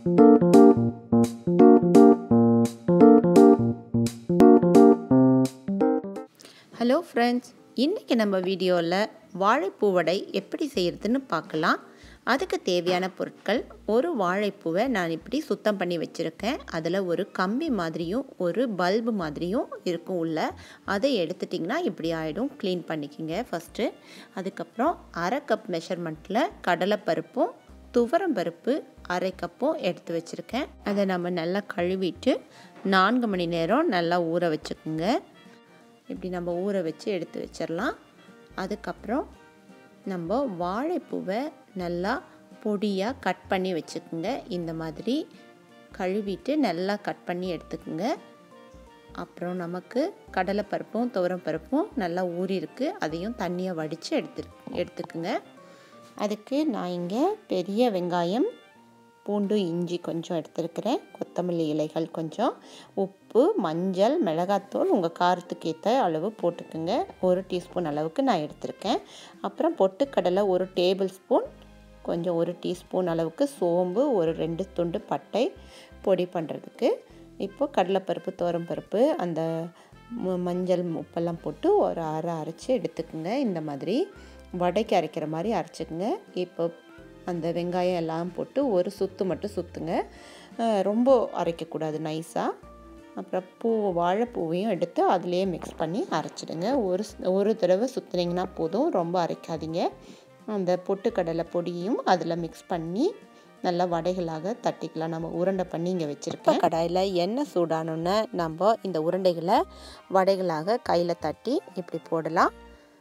hello friends இன்றைக்கி நம்ம வீடியோவில் வாழைப்பூ வடை எப்படி செய்கிறதுன்னு பார்க்கலாம் அதுக்கு தேவையான பொருட்கள் ஒரு வாழைப்பூவை நான் இப்படி சுத்தம் பண்ணி வச்சுருக்கேன் அதில் ஒரு கம்பி மாதிரியும் ஒரு பல்பு மாதிரியும் இருக்கும் உள்ள அதை எடுத்துட்டிங்கன்னா இப்படி ஆகிடும் க்ளீன் பண்ணிக்கிங்க ஃபஸ்ட்டு அதுக்கப்புறம் அரை கப் மெஷர்மெண்ட்டில் கடலைப்பருப்பும் துவரம் பருப்பு அரை கப்பும் எடுத்து வச்சுருக்கேன் அதை நம்ம நல்லா கழுவிட்டு நான்கு மணி நேரம் நல்லா ஊற வச்சுக்கோங்க இப்படி நம்ம ஊற வச்சு எடுத்து வச்சிடலாம் அதுக்கப்புறம் நம்ம வாழைப்பூவை நல்லா பொடியாக கட் பண்ணி வச்சுக்கோங்க இந்த மாதிரி கழுவிட்டு நல்லா கட் பண்ணி எடுத்துக்கோங்க அப்புறம் நமக்கு கடலைப்பருப்பும் துவரம் பருப்பும் நல்லா ஊறிருக்கு அதையும் தண்ணியை வடித்து எடுத்து எடுத்துக்குங்க அதுக்கு நான் இங்கே பெரிய வெங்காயம் பூண்டு இஞ்சி கொஞ்சம் எடுத்துருக்கிறேன் கொத்தமல்லி இலைகள் கொஞ்சம் உப்பு மஞ்சள் மிளகாத்தூள் உங்கள் காரத்துக்கு ஏற்ற அளவு போட்டுக்குங்க ஒரு டீஸ்பூன் அளவுக்கு நான் எடுத்திருக்கேன் அப்புறம் பொட்டுக்கடலை ஒரு டேபிள் ஸ்பூன் கொஞ்சம் ஒரு டீஸ்பூன் அளவுக்கு சோம்பு ஒரு ரெண்டு துண்டு பட்டை பொடி பண்ணுறதுக்கு இப்போது கடலைப்பருப்பு பருப்பு அந்த மஞ்சள் உப்பெல்லாம் போட்டு ஒரு அரை அரைச்சி எடுத்துக்குங்க இந்த மாதிரி வடைக்கு அரைக்கிற மாதிரி அரைச்சிக்கோங்க இப்போ அந்த வெங்காயம் எல்லாம் போட்டு ஒரு சுத்து மட்டும் சுற்றுங்க ரொம்ப அரைக்கக்கூடாது நைஸாக அப்புறம் பூ வாழைப்பூவையும் எடுத்து அதிலே மிக்ஸ் பண்ணி அரைச்சிடுங்க ஒரு ஒரு தடவை சுற்றுனீங்கன்னா போதும் ரொம்ப அரைக்காதீங்க அந்த பொட்டுக்கடலை பொடியும் அதில் மிக்ஸ் பண்ணி நல்லா வடைகளாக தட்டிக்கலாம் நம்ம உருண்டை பண்ணி இங்கே வச்சுருக்கோம் கடாயில் எண்ணெய் சூடானோன்னு நம்ம இந்த உருண்டைகளை வடைகளாக கையில் தட்டி இப்படி போடலாம்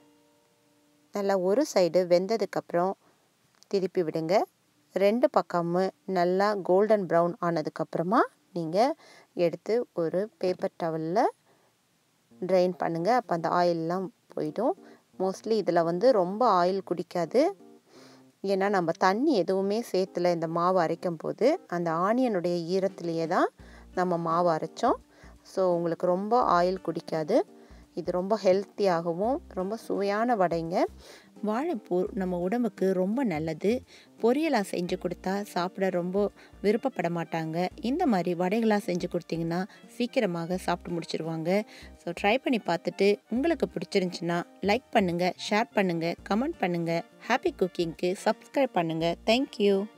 நல்லா ஒரு சைடு வெந்ததுக்கப்புறம் திருப்பி விடுங்க ரெண்டு பக்கமும் நல்லா கோல்டன் ப்ரௌன் ஆனதுக்கப்புறமா நீங்கள் எடுத்து ஒரு பேப்பர் டவலில் ட்ரைன் பண்ணுங்கள் அப்போ அந்த ஆயிலெலாம் போயிடும் மோஸ்ட்லி இதில் வந்து ரொம்ப ஆயில் குடிக்காது ஏன்னா நம்ம தண்ணி எதுவுமே சேர்த்துல இந்த மாவு அரைக்கும் போது அந்த ஆனியனுடைய ஈரத்துலேயே தான் நம்ம மாவு அரைச்சோம் ஸோ உங்களுக்கு ரொம்ப ஆயில் குடிக்காது இது ரொம்ப ஹெல்த்தியாகவும் ரொம்ப சுவையான வடைங்க வாழைப்பூ நம்ம உடம்புக்கு ரொம்ப நல்லது பொரியலாக செஞ்சு கொடுத்தா சாப்பிட ரொம்ப விருப்பப்பட மாட்டாங்க இந்த மாதிரி வடைகளாக செஞ்சு கொடுத்தீங்கன்னா சீக்கிரமாக சாப்பிட்டு முடிச்சிருவாங்க ஸோ ட்ரை பண்ணி பார்த்துட்டு உங்களுக்கு பிடிச்சிருந்துச்சின்னா லைக் பண்ணுங்கள் ஷேர் பண்ணுங்கள் கமெண்ட் பண்ணுங்கள் ஹாப்பி குக்கிங்க்கு சப்ஸ்கிரைப் பண்ணுங்கள் தேங்க்யூ